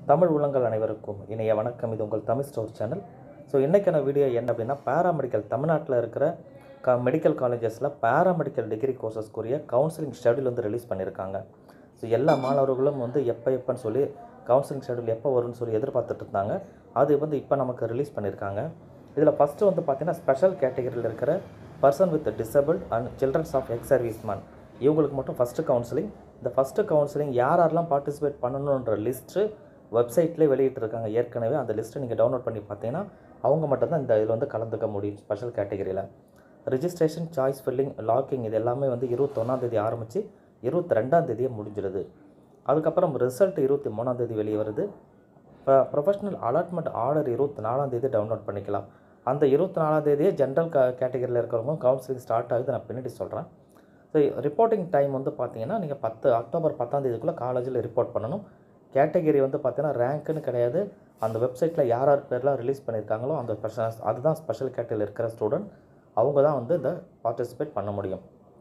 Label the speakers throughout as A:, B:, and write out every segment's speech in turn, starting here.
A: தமிழ் உள்ளங்கள் அனைவருக்கும் இணைய வணக்கம் இது உங்கள் தமிழ் ஸ்டோர் சேனல் ஸோ இன்றைக்கான வீடியோ என்ன அப்படின்னா பேராமெடிக்கல் தமிழ்நாட்டில் இருக்கிற க மெடிக்கல் காலேஜஸில் பேராமெடிக்கல் டிகிரி கோர்சஸ்க்குரிய கவுன்சிலிங் ஷெடியூல் வந்து ரிலீஸ் பண்ணியிருக்காங்க ஸோ எல்லா மாணவர்களும் வந்து எப்போ எப்போன்னு சொல்லி கவுன்சிலிங் ஷெடியூல் எப்போ வரும்னு சொல்லி எதிர்பார்த்துட்டு இருந்தாங்க அது வந்து இப்போ நமக்கு ரிலீஸ் பண்ணியிருக்காங்க இதில் ஃபஸ்ட்டு வந்து பார்த்தீங்கன்னா ஸ்பெஷல் கேட்டகரியில் இருக்கிற person with disable and childrens of ex serviceman இவங்களுக்கு மட்டும் ஃபஸ்ட்டு கவுன்சிலிங் இந்த ஃபஸ்ட்டு கவுன்சிலிங் யார் யாரெல்லாம் பார்ட்டிசிபேட் பண்ணணுன்ற லிஸ்ட்டு வெப்சைட்லேயே வெளியிட்டிருக்காங்க ஏற்கனவே அந்த லிஸ்ட்டை நீங்கள் டவுன்லோட் பண்ணி பார்த்தீங்கன்னா அவங்க மட்டும்தான் இந்த இதில் வந்து கலந்துக்க முடியும் ஸ்பெஷல் கேட்டகரியில் ரிஜிஸ்ட்ரேஷன் சாய்ஸ் ஃபில்லிங் லாக்கிங் இது எல்லாமே வந்து இருபத்தொன்னாந்தேதி ஆரம்பித்து இருபத்தி ரெண்டாந்தேதியே முடிஞ்சிடுது அதுக்கப்புறம் ரிசல்ட் இருபத்தி மூணாந்தேதி வெளியே வருது இப்போ ப்ரொஃபஷனல் அலாட்மெண்ட் ஆர்டர் இருபத்தி நாலாந்தேதி டவுன்லோட் பண்ணிக்கலாம் அந்த இருபத்தி நாலாந்தேதியே ஜென்ரல் க கேட்டகரியில் இருக்கிறவங்க கவுன்சிலிங் ஸ்டார்ட் ஆகுது நான் பின்னாடி சொல்கிறேன் ஸோ ரிப்போர்ட்டிங் டைம் வந்து பார்த்தீங்கன்னா நீங்கள் பத்து அக்டோபர் பத்தாம் தேதிக்குள்ளே காலேஜில் ரிப்போர்ட் பண்ணணும் கேட்டகரி வந்து பார்த்தீங்கன்னா ரேங்க்குன்னு கிடையாது அந்த வெப்சைட்டில் யார் யார் பேர்லாம் ரிலீஸ் பண்ணியிருக்காங்களோ அந்த ஸ்பெஷல் அதுதான் ஸ்பெஷல் கேட்டகரியில் இருக்கிற ஸ்டூடெண்ட் அவங்க தான் வந்து இந்த பார்ட்டிசிபேட் பண்ண முடியும்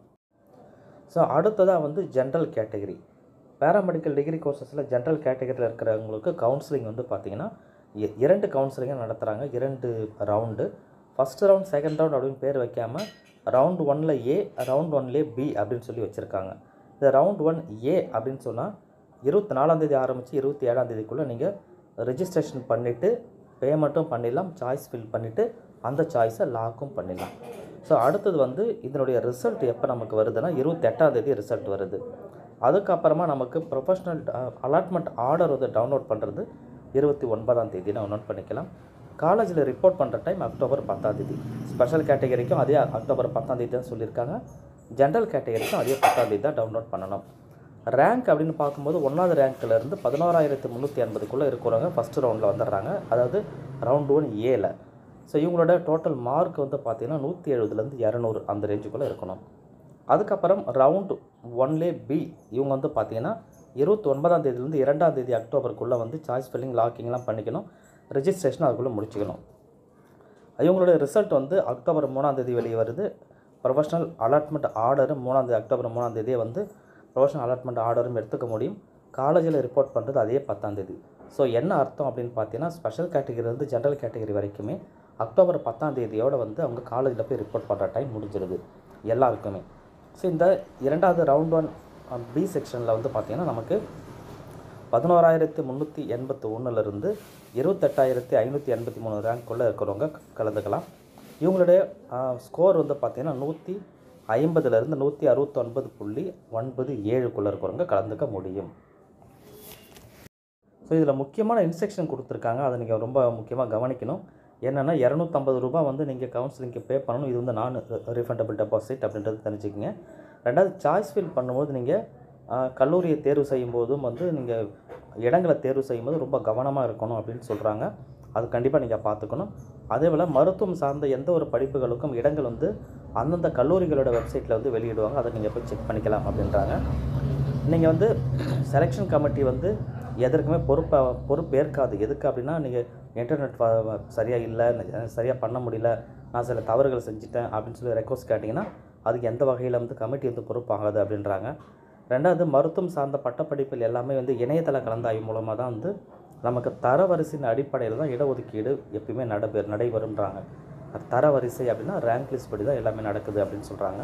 A: ஸோ அடுத்ததாக வந்து ஜென்ரல் கேட்டகரி பேராமெடிக்கல் டிகிரி கோர்சஸில் ஜென்ரல் கேட்டகரியில் இருக்கிறவங்களுக்கு கவுன்சிலிங் வந்து பார்த்திங்கன்னா இ- இரண்டு கவுன்சிலிங்கை நடத்துகிறாங்க இரண்டு round first round second round அப்படின்னு பேர் வைக்காமல் ரவுண்ட் ஒனில் ஏ ரவுண்ட் ஒன்லே பி அப்படின்னு சொல்லி வச்சுருக்காங்க இந்த ரவுண்ட் ஒன் ஏ அப்படின்னு சொன்னால் இருபத்தி நாலாந்தேதி ஆரம்பித்து இருபத்தி ஏழாம் தேதிக்குள்ளே நீங்கள் ரெஜிஸ்ட்ரேஷன் பண்ணிவிட்டு பேமெண்ட்டும் பண்ணிடலாம் சாய்ஸ் ஃபில் பண்ணிவிட்டு அந்த சாய்ஸை லாக்கும் பண்ணிடலாம் ஸோ அடுத்தது வந்து இதனுடைய ரிசல்ட் எப்போ நமக்கு வருதுன்னா இருபத்தெட்டாம் தேதி ரிசல்ட் வருது அதுக்கப்புறமா நமக்கு ப்ரொஃபஷ்னல் அலாட்மெண்ட் ஆர்டர் வந்து டவுன்லோட் பண்ணுறது இருபத்தி ஒன்பதாம் தேதி டவுன்லோட் பண்ணிக்கலாம் காலேஜில் ரிப்போர்ட் பண்ணுற டைம் அக்டோபர் பத்தாம் தேதி ஸ்பெஷல் கேட்டகரிக்கும் அதே அக்டோபர் பத்தாம் தேதி தான் சொல்லியிருக்காங்க ஜென்ரல் கேட்டகரிக்கும் அதே பத்தாம் தேதி தான் டவுன்லோட் பண்ணணும் ரேங்க் அப்படின்னு பார்க்கும்போது ஒன்றாவது ரேங்க்லேருந்து பதினோராயிரத்து முந்நூற்றி எண்பதுக்குள்ளே இருக்கிறவங்க ஃபஸ்ட்டு ரவுண்டில் வந்துடுறாங்க அதாவது ரவுண்ட் ஒன் ஏல ஸோ இவங்களோட டோட்டல் மார்க் வந்து பார்த்தீங்கன்னா நூற்றி எழுபதுலேருந்து இரநூறு அந்த ரேஞ்சுக்குள்ளே இருக்கணும் அதுக்கப்புறம் ரவுண்ட் ஒன்லே பி இவங்க வந்து பார்த்தீங்கன்னா இருபத்தி ஒன்பதாம் தேதியிலேருந்து இரண்டாம் தேதி அக்டோபருக்குள்ளே வந்து சாய்ஸ் ஃபில்லிங் லாக்கிங்லாம் பண்ணிக்கணும் ரெஜிஸ்ட்ரேஷன் அதுக்குள்ளே முடிச்சுக்கணும் இவங்களோட ரிசல்ட் வந்து அக்டோபர் மூணாம் தேதி வெளியே வருது ப்ரொஃபஷனல் அலாட்மெண்ட் ஆர்டர் மூணாம் தேதி அக்டோபர் மூணாம் தேதியே வந்து ப்ரொஃபஷனல் அலாட்மெண்ட் ஆர்டரும் எடுத்துக்க முடியும் காலேஜில் ரிப்போர்ட் பண்ணுறது அதே பத்தாம் தேதி ஸோ என்ன அர்த்தம் அப்படின்னு பார்த்தீங்கன்னா ஸ்பெஷல் கேட்டகரிலேருந்து ஜென்ரல் கேட்டகரி வரைக்குமே அக்டோபர் பத்தாம் தேதியோட வந்து அவங்க காலேஜில் போய் ரிப்போர்ட் பண்ணுற டைம் முடிஞ்சிருது எல்லாருக்குமே ஸோ இந்த இரண்டாவது ரவுண்ட் ஒன் பி செக்ஷனில் வந்து பார்த்திங்கன்னா நமக்கு பதினோராயிரத்து முந்நூற்றி எண்பத்தி ஒன்றுலேருந்து இருபத்தெட்டாயிரத்தி ஐநூற்றி எண்பத்தி மூணு ரேங்க்குள்ளே இருக்கிறவங்க கலந்துக்கலாம் இவங்களுடைய ஸ்கோர் வந்து பார்த்திங்கன்னா நூற்றி ஐம்பதுலேருந்து நூற்றி அறுபத்தொன்பது புள்ளி ஒன்பது ஏழுக்குள்ளே இருக்கிறவங்க கலந்துக்க முடியும் ஸோ இதில் முக்கியமான இன்ஸ்ட்ரக்ஷன் கொடுத்துருக்காங்க அதை நீங்கள் ரொம்ப முக்கியமாக கவனிக்கணும் என்னென்னா இரநூத்தம்பது ரூபாய் வந்து நீங்கள் கவுன்சிலிங்க்கு பே பண்ணணும் இது வந்து நான் ரீஃபண்டபிள் டெபாசிட் அப்படின்றது தெரிஞ்சுக்கங்க ரெண்டாவது சாய்ஸ் ஃபில் பண்ணும்போது நீங்கள் கல்லூரியை தேர்வு செய்யும் போதும் வந்து நீங்கள் இடங்களை தேர்வு செய்யும்போது ரொம்ப கவனமாக இருக்கணும் அப்படின்னு சொல்கிறாங்க அது கண்டிப்பாக நீங்கள் பார்த்துக்கணும் அதே போல் மருத்துவம் சார்ந்த எந்த ஒரு படிப்புகளுக்கும் இடங்கள் வந்து அந்தந்த கல்லூரிகளோட வெப்சைட்டில் வந்து வெளியிடுவாங்க அதை நீங்கள் போய் செக் பண்ணிக்கலாம் அப்படின்றாங்க நீங்கள் வந்து செலெக்ஷன் கமிட்டி வந்து எதற்குமே பொறுப்பை பொறுப்பேற்காது எதுக்கு அப்படின்னா நீங்கள் இன்டர்நெட் சரியாக இல்லை சரியாக பண்ண முடியல நான் சில தவறுகள் செஞ்சுட்டேன் அப்படின்னு சொல்லி ரெக்வஸ்ட் கேட்டிங்கன்னா அதுக்கு எந்த வகையில் வந்து கமிட்டி வந்து பொறுப்பாகாது அப்படின்றாங்க ரெண்டாவது மருத்துவம் சார்ந்த பட்டப்படிப்பில் எல்லாமே வந்து இணையதள கலந்தாய்வு மூலமாக தான் வந்து நமக்கு தரவரிசையின் அடிப்படையில் தான் இடஒதுக்கீடு எப்பயுமே நடைபெற நடைபெறுன்றாங்க தரவரிசை அப்படின்னா ரேங்க் லிஸ்ட் படி தான் எல்லாமே நடக்குது அப்படின்னு சொல்கிறாங்க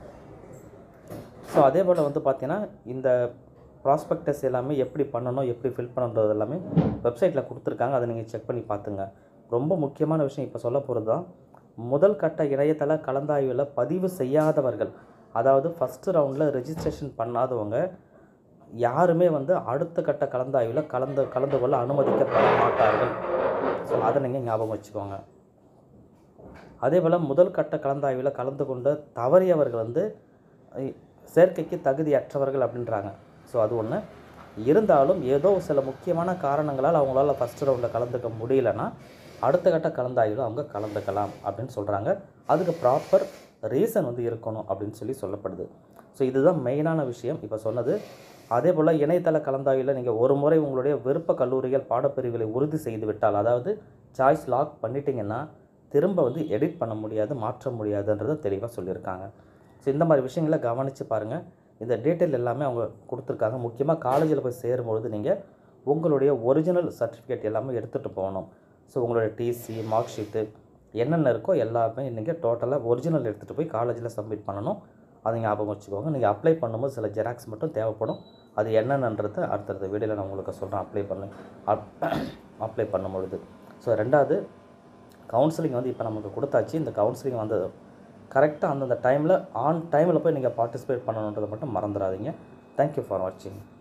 A: ஸோ அதே போல் வந்து பார்த்தீங்கன்னா இந்த ப்ராஸ்பெக்டஸ் எல்லாமே எப்படி பண்ணணும் எப்படி ஃபில் பண்ணணுன்றது எல்லாமே வெப்சைட்டில் கொடுத்துருக்காங்க அதை நீங்கள் செக் பண்ணி பார்த்துங்க ரொம்ப முக்கியமான விஷயம் இப்போ சொல்ல போகிறது தான் முதல் கட்ட இணையதள கலந்தாய்வில் பதிவு செய்யாதவர்கள் அதாவது ஃபஸ்ட்டு ரவுண்டில் ரெஜிஸ்ட்ரேஷன் பண்ணாதவங்க யாருமே வந்து அடுத்த கட்ட கலந்தாய்வில் கலந்து கலந்து கொள்ள அனுமதிக்கப்பட மாட்டார்கள் ஸோ அதை நீங்கள் ஞாபகம் வச்சுக்கோங்க அதே போல் முதல் கட்ட கலந்தாய்வில் கலந்து கொண்ட தவறியவர்கள் வந்து ஐ- சேர்க்கைக்கு தகுதியற்றவர்கள் அப்படின்றாங்க ஸோ அது ஒன்று இருந்தாலும் ஏதோ சில முக்கியமான காரணங்களால் அவங்களால ஃபஸ்ட் ரவுண்டில் கலந்துக்க முடியலன்னா அடுத்த கட்ட கலந்தாய்வில் அவங்க கலந்துக்கலாம் அப்படின்னு சொல்கிறாங்க அதுக்கு ப்ராப்பர் ரீசன் வந்து இருக்கணும் அப்படின்னு சொல்லி சொல்லப்படுது ஸோ இதுதான் மெயினான விஷயம் இப்போ சொன்னது அதே போல் இணையதள கலந்தாய்வில் நீங்கள் ஒரு முறை உங்களுடைய விருப்ப கல்லூரிகள் பாடப்பிரிவுகளை உறுதி செய்து விட்டால் அதாவது சாய்ஸ் லாக் பண்ணிட்டீங்கன்னா திரும்ப வந்து எடிட் பண்ண முடியாது மாற்ற முடியாதுன்றதை தெளிவாக சொல்லியிருக்காங்க ஸோ இந்த மாதிரி விஷயங்களை கவனித்து பாருங்கள் இந்த டீட்டெயில் எல்லாமே அவங்க கொடுத்துருக்காங்க முக்கியமாக காலேஜில் போய் சேரும்பொழுது நீங்கள் உங்களுடைய ஒரிஜினல் சர்டிஃபிகேட் எல்லாமே எடுத்துகிட்டு போகணும் ஸோ உங்களுடைய டிசி மார்க் ஷீட்டு என்னென்ன இருக்கோ எல்லாமே நீங்கள் டோட்டலாக ஒரிஜினல் எடுத்துகிட்டு போய் காலேஜில் சப்மிட் பண்ணணும் அதை ஞாபகம் வச்சுக்கோங்க நீங்கள் அப்ளை பண்ணும்போது சில ஜெராக்ஸ் மட்டும் தேவைப்படும் அது என்னென்னன்றது அடுத்தடுத்த வீடியோவில் நான் உங்களுக்கு சொல்கிறேன் அப்ளை பண்ணு அப்ளை பண்ணும் பொழுது ஸோ ரெண்டாவது கவுன்சிலிங் வந்து இப்போ நமக்கு கொடுத்தாச்சு இந்த கவுன்சிலிங் வந்து கரெக்டாக அந்தந்த டைமில் ஆன் டைமில் போய் நீங்கள் பார்ட்டிசிபேட் பண்ணணுன்றதை மட்டும் மறந்துடாதீங்க தேங்க்யூ ஃபார் வாட்சிங்